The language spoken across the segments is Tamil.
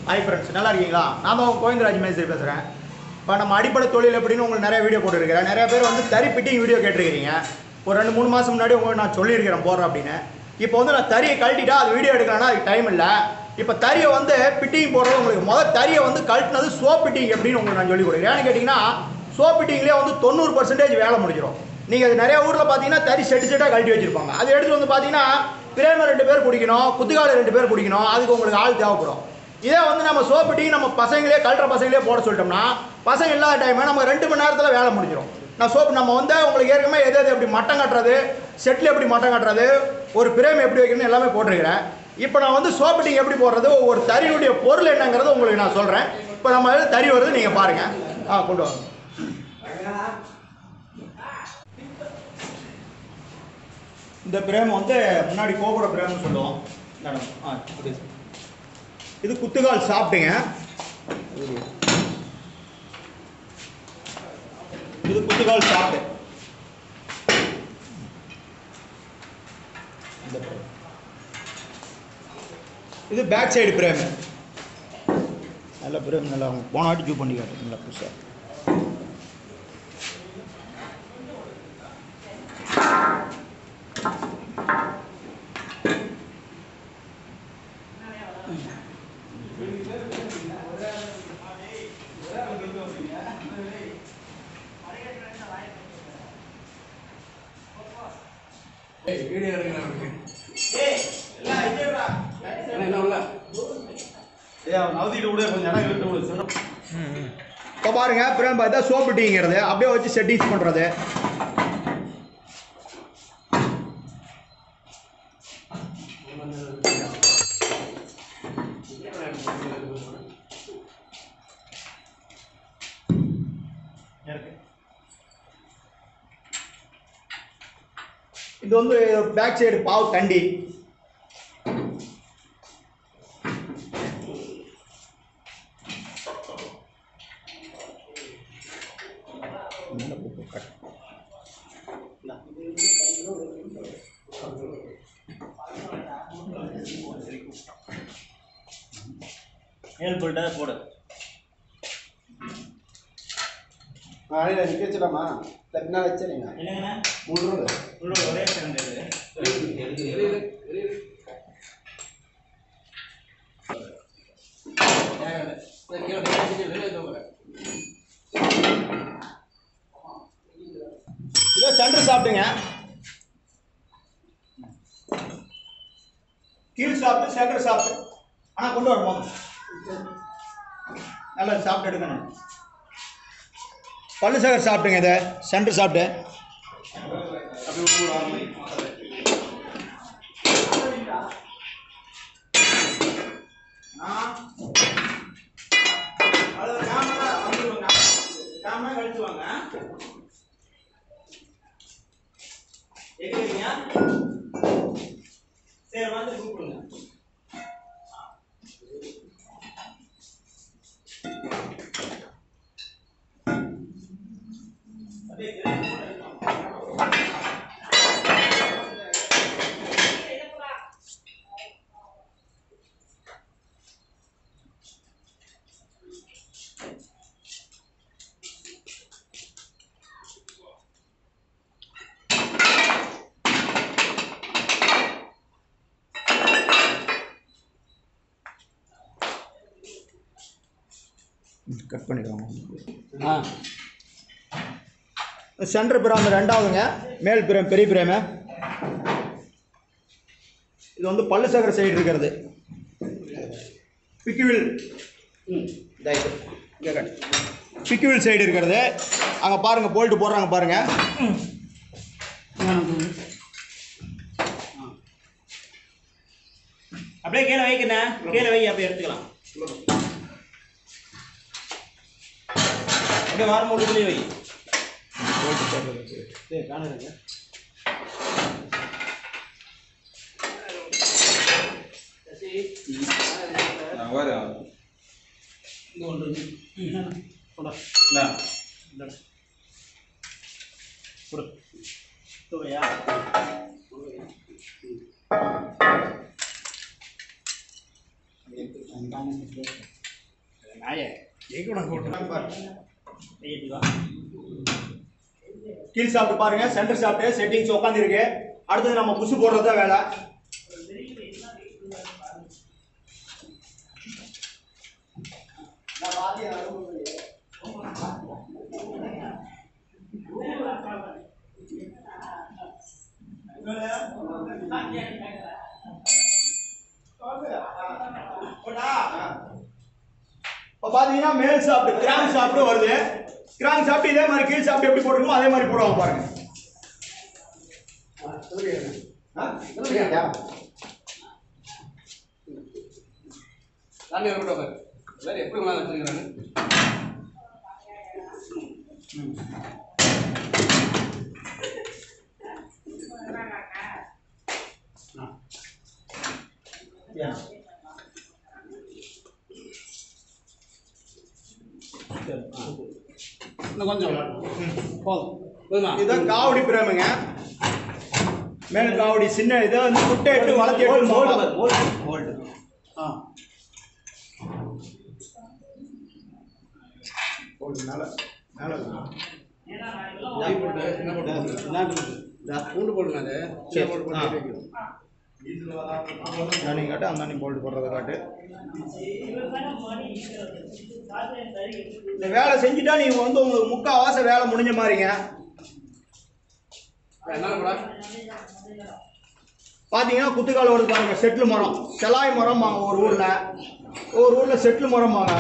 ஹாய் ஃப்ரெண்ட்ஸ் நல்லா இருக்கீங்களா நான் தான் கோவிந்தராஜ் மேஸ்திரி பேசுகிறேன் இப்போ நம்ம அடிப்படை தொழில் எப்படின்னு உங்களுக்கு நிறைய வீடியோ போட்டுருக்கிறேன் நிறைய பேர் வந்து தறி பிட்டிங் வீடியோ கேட்டிருக்கிறீங்க ஒரு ரெண்டு மூணு மாதம் முன்னாடி உங்களுக்கு நான் சொல்லியிருக்கிறேன் போடுறேன் அப்படின்னு இப்போ வந்து நான் தறியை கழட்டிட்டா அது வீடியோ எடுக்கலன்னா அதுக்கு டைம் இல்லை இப்போ தறியை வந்து பிட்டிங் போடுறது உங்களுக்கு முதல் தறியை வந்து கழட்டினது சோ பிட்டிங் எப்படின்னு உங்களுக்கு நான் சொல்லி கொடுக்குறேன் ஏன்னு கேட்டிங்கன்னா சோ பிட்டிங்லேயே வந்து தொண்ணூறு பர்சன்டேஜ் வேலை முடிஞ்சிடும் நீங்கள் அது நிறைய ஊரில் பார்த்தீங்கன்னா தறி செட்டு செட்டாக கழட்டி வச்சிருப்பாங்க அது எடுத்துட்டு வந்து பார்த்தீங்கன்னா பிரேமர் ரெண்டு பேர் பிடிக்கணும் குத்துக்கால ரெண்டு பேர் பிடிக்கணும் அதுக்கு உங்களுக்கு ஆள் தேவைப்படும் இதே வந்து நம்ம சோப்பிட்டிங் நம்ம பசங்களே கழட்டுற பசங்களே போட சொல்லிட்டோம்னா பசங்க இல்லாத டைம் நம்ம ரெண்டு மணி நேரத்தில் வேலை முடிஞ்சிடும் நான் சோப்பு நம்ம வந்து உங்களுக்கு ஏற்கனவே எது எது எப்படி மட்டம் கட்டுறது செட்டில் எப்படி மட்டம் கட்டுறது ஒரு பிரேம் எப்படி வைக்கணும்னு எல்லாமே போட்டிருக்கிறேன் இப்போ நான் வந்து சோப்பிட்டிங் எப்படி போடுறது ஒரு தறியுடைய பொருள் என்னங்கிறது உங்களுக்கு நான் சொல்கிறேன் இப்போ நம்ம தறி வருது நீங்கள் பாருங்கள் ஆ கொண்டு வாங்க இந்த பிரேம் வந்து முன்னாடி கோபுர பிரேம்னு சொல்லுவோம் மேடம் ஆ அப்படி இது குத்துகால் சாப்பிட்டுங்க இது குத்துகால் சாப்பிட்டு இந்த பிரேம். இது பேக் சைடு பிரேம் நல்ல பிரேம் நல்லா போன வாட்டி ஜூ பண்ணி காட்டு நல்லா புதுசாக வீடியோ எடுக்கிறவனுக்கு என்ன உள்ள இப்போ பாருங்க பிரேம் பார்த்தா சோப்பு டீங்கிறது அப்படியே வச்சு செட்டிங்ஸ் பண்ணுறது இது வந்து பேக் சைடு பாவு தண்டி மேல் போல்ட்டா போடு நாளையில நிக்க வச்சிடாமா தட்டினா வச்சிருங்க என்னங்கண்ணா மூணு ரூபா உள்ள ஒரே சேர்ந்து இதோ சென்டர் சாப்பிட்டுங்க கீழ் சாப்பிட்டு சென்டர் சாப்பிட்டு ஆனால் கொண்டு வரணும் நல்லா சாப்பிட்டு எடுக்கணும் பல்லு சகர் சாப்பிட்டுங்க இதை சென்டர் சாப்பிட்டு கழிச்சு வாங்க எங்க சரி வந்து கூப்பிடுங்க கட் பண்ணிடுவாங்க ஆ சென்டர் பிரேம் ரெண்டாவதுங்க மேல் பிரேம் பெரிய பிரேமு இது வந்து பல்லு சக்கர சைடு இருக்கிறது பிக்குவில் பிக்குவில் சைடு இருக்கிறது அங்கே பாருங்கள் போல்ட்டு போடுறாங்க பாருங்கள் அப்படியே கீழே வைக்கண்ணா கீழே வை அப்படியே எடுத்துக்கலாம் அப்படியே வாரம் மூட்டுக்குள்ளேயே வை சரி காணுங்க துவையா ஆயே எங்க போட்டு கையெழுத்துக்கோ கீழ் சாப்பிட்டு பாருங்க சென்டர் சாப்பிட்டு செட்டிங்ஸ் உட்காந்துருக்கு அடுத்தது நம்ம புஷு போடுறது தான் வேலை இப்போ பார்த்தீங்கன்னா மேல் சாப்பிட்டு கிராங் சாப்பிட்டு வருது கிராங் சாப்பிட்டு இதே மாதிரி கீழ் சாப்பிட்டு எப்படி போட்டுருக்கோமோ அதே மாதிரி போடுவாங்க பாருங்க தண்ணி வரப்பட பாரு வேறு எப்படி வேணாலும் வச்சுருக்கிறாங்க இன்னும் கொஞ்சம் போதும் போதுமா இதுதான் காவடி பிரேமுங்க மேல காவடி சின்ன இதை வந்து குட்டை எடுத்து வளர்த்தி எடுத்து போகலாம். ஆ மேல மேல ஜாய் போட்டு என்ன போட்டு பூண்டு போடுங்க அது சரி. போட்டு ஆ. போட்டு வைக்கணும் நீ காட்டு அந்த நீ போல்ட் போடுறத காட்டு இந்த வேலை செஞ்சுட்டா நீங்க வந்து உங்களுக்கு முக்காவாச வேலை முடிஞ்ச மாதிரிங்க என்ன போடா பாத்தீங்கன்னா குத்துக்கால் வருது பாருங்க செட்டில் மரம் செலாய் மரம் ஒரு ஊர்ல ஒரு ஊர்ல செட்டில் மரம் வாங்க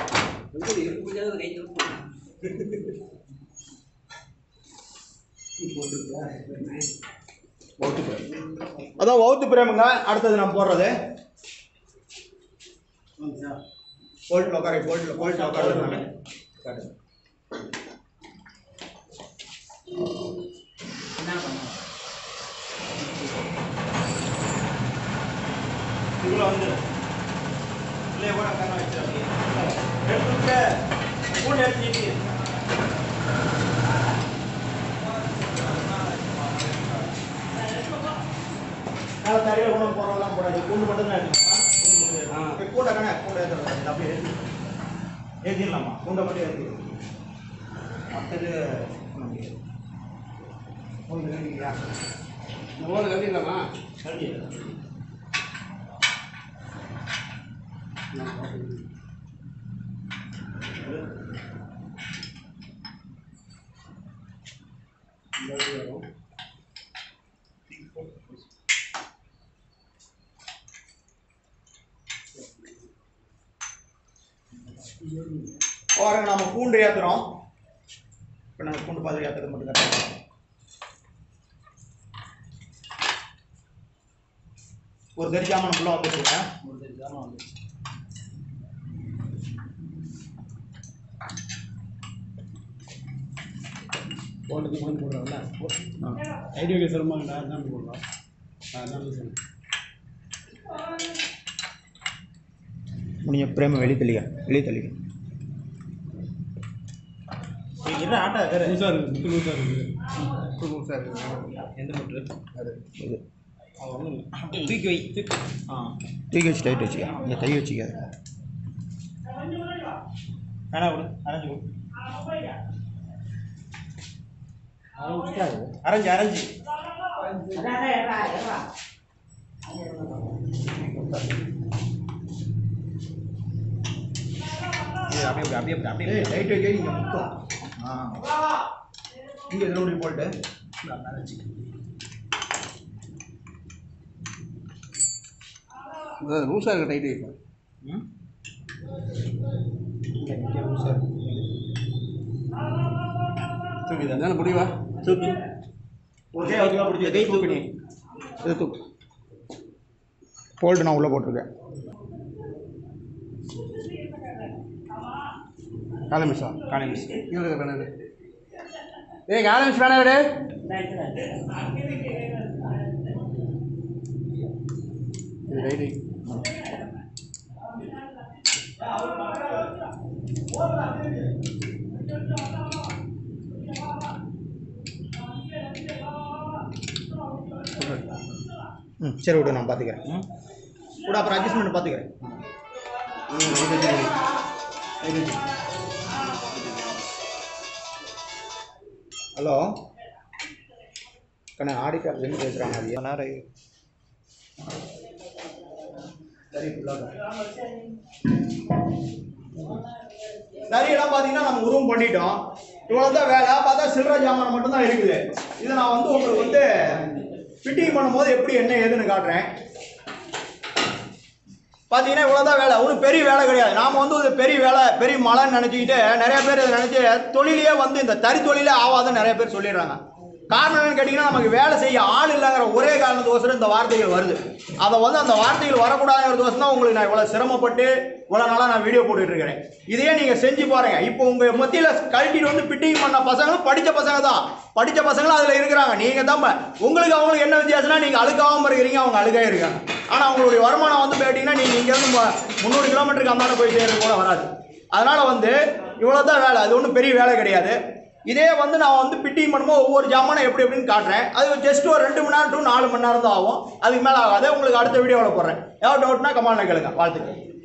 அதான் வவுத்து பிரேமுங்க அடுத்தது நான் போடுறது போல்ட்டில் உட்கார போல்ட்டில் போல்ட்டில் உட்காருங்க காட்டு இதுல வந்து இல்லையே கூட கண்ணா வச்சு அப்படியே எடுத்துட்டு பூண்டு எடுத்து நீட்டி. மேல தரையில கொண்டு வந்து போடுறதெல்லாம் போடாது பூண்டு மட்டும் தான் எடுக்கணும் பூண்டை கண்ணா பூண்டை ஏற்றுறது அப்படியே ஏற்றி ஏற்றிடலாமா பூண்டை மட்டும் ஏற்றி மற்றது பண்ண முடியாது பூண்டு கட்டிக்கியா இந்த ஓடு கட்டிடலாமா கட்டிடுறேன் பாருங்க நம்ம பூண்டு ஏத்துறோம் இப்போ நம்ம பூண்டு பாதிரி ஏத்துறது மட்டும் கரெக்டாக ஒரு தறி ஜாமான் ஃபுல்லாக வந்துருச்சுங்க ஒரு தறி ஜாமான் வந்துருச்சு போட்டதுக்கு கொஞ்சம் போடுறாங்கல்ல ஐடியா கேஸ் வருமாங்கடா என்ன போடலாம் அதனால சொன்னேன் முடிஞ்ச பிரேம வெளியே தள்ளிக்க வெளியே தள்ளிக்க என்ன ஆட்டா இருக்கிற லூசாக இருக்குது முத்து லூசாக இருக்குது லூசாக இருக்குது எந்த முட்டு அது இது அது ஒன்றும் இல்லை தூக்கி வை தூக்கி ஆ தூக்கி வச்சு டைட் வச்சுக்க இங்கே கை வச்சுக்காது வேணா கொடு அரைஞ்சு கொடு அரைஞ்சு அரைஞ்சு இது அப்படியே அப்படியே அப்படியே அப்படியே ஏய் டைட் வைக்க இங்கே முத்தம் ஆ இங்கே இதில் இப்படி போட்டு லூசாக இருக்க டைட் வைப்பேன் ம் தூக்கி தானே முடிவா தூக்கி ஒரு கை அதுக்காக பிடிச்சி கை தூக்கு நீ இது தூக்கு போல்ட்டு நான் உள்ளே போட்டிருக்கேன் காலை மிஸ்ஸா காலை மிஸ் கீழே இருக்க பேனர் ஏய் காலை மிஸ் பேனர் எடு இது ரைட்டு ம் சரி விடு நான் பார்த்துக்கிறேன் ம் கூட அப்புறம் அட்ஜஸ்ட்மெண்ட் பார்த்துக்கிறேன் ஹலோ கண்ணா ஆடிட்டர்லேருந்து பேசுகிறாங்க அது நேரம் சரி தறியெல்லாம் பார்த்தீங்கன்னா நம்ம உருவம் பண்ணிட்டோம் இவ்வளோ தான் வேலை பார்த்தா சில்லறை ஜாமான் மட்டும்தான் இருக்குது இதை நான் வந்து உங்களுக்கு வந்து ஃபிட்டிங் பண்ணும்போது எப்படி என்ன ஏதுன்னு காட்டுறேன் பார்த்தீங்கன்னா இவ்வளோதான் வேலை ஒன்றும் பெரிய வேலை கிடையாது நாம் வந்து ஒரு பெரிய வேலை பெரிய மழைன்னு நினச்சிக்கிட்டு நிறைய பேர் இதை நினச்சி தொழிலே வந்து இந்த தறி தொழிலே ஆகாதுன்னு நிறைய பேர் சொல்லிடுறாங்க காரணம் என்னன்னு கேட்டிங்கன்னா நமக்கு வேலை செய்ய ஆள் இல்லைங்கிற ஒரே காரணத்துக்கோசரம் இந்த வார்த்தைகள் வருது அதை வந்து அந்த வார்த்தைகள் வரக்கூடாதுங்கிறதுக்கோசரம் தான் உங்களுக்கு நான் இவ்வளோ சிரமப்பட்டு இவ்வளோ நாளாக நான் வீடியோ போட்டுட்டு இருக்கிறேன் இதையே நீங்கள் செஞ்சு பாருங்க இப்போ உங்கள் மத்தியில் கழட்டிட்டு வந்து ஃபிட்டிங் பண்ண பசங்களும் படித்த பசங்க தான் படித்த பசங்களும் அதில் இருக்கிறாங்க நீங்கள் தான் ப- உங்களுக்கு அவங்களுக்கு என்ன வித்தியாசம்னா நீங்கள் அழுக்காமல் இருக்கிறீங்க அவங்க அழுகாக இருக்காங்க ஆனால் அவங்களுடைய வருமானம் வந்து கேட்டிங்கன்னா நீங்கள் இங்கேருந்து மு- முந்நூறு கிலோமீட்டருக்கு அந்தாண்ட போய் சேர்றது கூட வராது அதனால் வந்து இவ்வளோ தான் வேலை அது ஒன்றும் பெரிய வேலை கிடையாது இதே வந்து நான் வந்து பிட்டிங் பண்ணும்போது ஒவ்வொரு ஜாமானும் எப்படி எப்படின்னு காட்டுறேன் அது ஜஸ்ட் ஒரு ரெண்டு மணி நேரம் டு நாலு மணி நேரம் தான் ஆகும் அதுக்கு மேலே ஆகாது உங்களுக்கு அடுத்த வீடியோவில் போடுறேன் ஏதாவது டவுட்னா கமாண்டில் கேளுங்க வாழ்த்துக்கள்